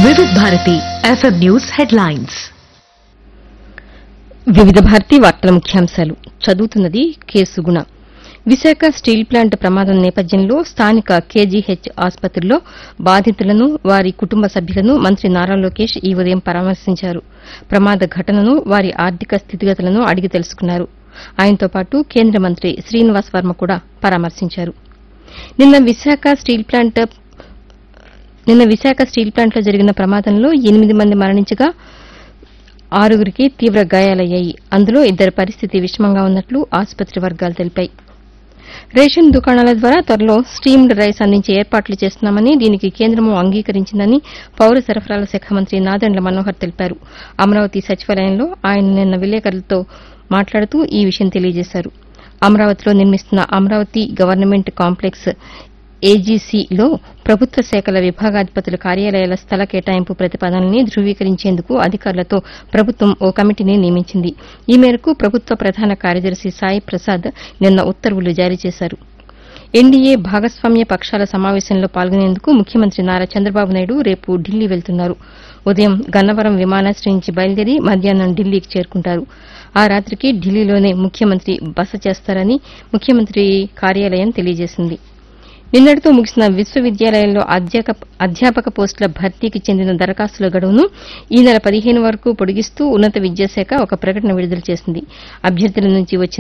వివిధ Bharati FM news headlines వివిధ భారతి వార్తల ముఖ్యాంశాలు చదువుతున్నది K Suguna Visakha steel plant ప్రమాదం నేపథ్యంలో స్థానిక కేజీహెచ్ ఆసుపత్రిలో బాధితులను వారి కుటుంబ సభ్యులను మంత్రి నారా లోకేష్ ఈ ఉదయం పరామర్శించారు ప్రమాద ఘటనను వారి ఆర్థిక స్థితిగతులను అడిగి తెలుసుకున్నారు ఆయనతో పాటు కేంద్ర మంత్రి శ్రీనివాస్ వర్మ కూడా పరామర్శించారు నిన్న విశాఖ స్టీల్ ప్లాంట్ నిన్న విశాఖ స్టీల్ ప్లాంట్లో జరిగిన ప్రమాదంలో ఎనిమిది మంది మరణించగా ఆరుగురికి తీవ్ర గాయాలయ్యాయి అందులో ఇద్దరి పరిస్థితి విషమంగా ఉన్నట్లు ఆసుపత్రి వర్గాలు తెలిపాయి రేషన్ దుకాణాల ద్వారా త్వరలో స్టీమ్డ్ రైస్ అందించే ఏర్పాట్లు చేస్తున్నామని దీనికి కేంద్రము అంగీకరించిందని పౌర సరఫరాల శాఖ మంత్రి నాదెండ్ల మనోహర్ తెలిపారు అమరావతి సచివాలయంలో ఆయన నిన్న విలేకరులతో మాట్లాడుతూ ఈ విషయం తెలియజేశారు అమరావతిలో నిర్మిస్తున్న అమరావతి గవర్నమెంట్ కాంప్లెక్స్ ఏజీసీలో ప్రభుత్వ శాఖల విభాగాధిపతుల కార్యాలయాల స్థల కేటాయింపు ప్రతిపాదనల్ని ధృవీకరించేందుకు అధికారులతో ప్రభుత్వం ఓ కమిటీని నియమించింది ఈ మేరకు ప్రభుత్వ ప్రధాన కార్యదర్శి సాయి ప్రసాద్ నిన్న ఉత్తర్వులు జారీ చేశారు ఎన్డీఏ భాగస్వామ్య పక్షాల సమావేశంలో పాల్గొనేందుకు ముఖ్యమంత్రి నారా చంద్రబాబు నాయుడు రేపు ఢిల్లీ వెళ్తున్నారు ఉదయం గన్నవరం విమానాశ్రయం నుంచి బయలుదేరి మధ్యాహ్నం ఢిల్లీకి చేరుకుంటారు ఆ రాత్రికి ఢిల్లీలోనే ముఖ్యమంత్రి బస చేస్తారని ముఖ్యమంత్రి కార్యాలయం తెలియజేసింది నిన్నటితో ముగిసిన విశ్వవిద్యాలయాల్లో అధ్యాక- అధ్యాపక పోస్టుల భర్తీకి చెందిన దరఖాస్తుల గడువును ఈ నెల పదిహేను వరకు పొడిగిస్తూ ఉన్నత విద్యాశాఖ ఒక ప్రకటన విడుదల చేసింది అభ్యర్థుల నుంచి వచ్చిన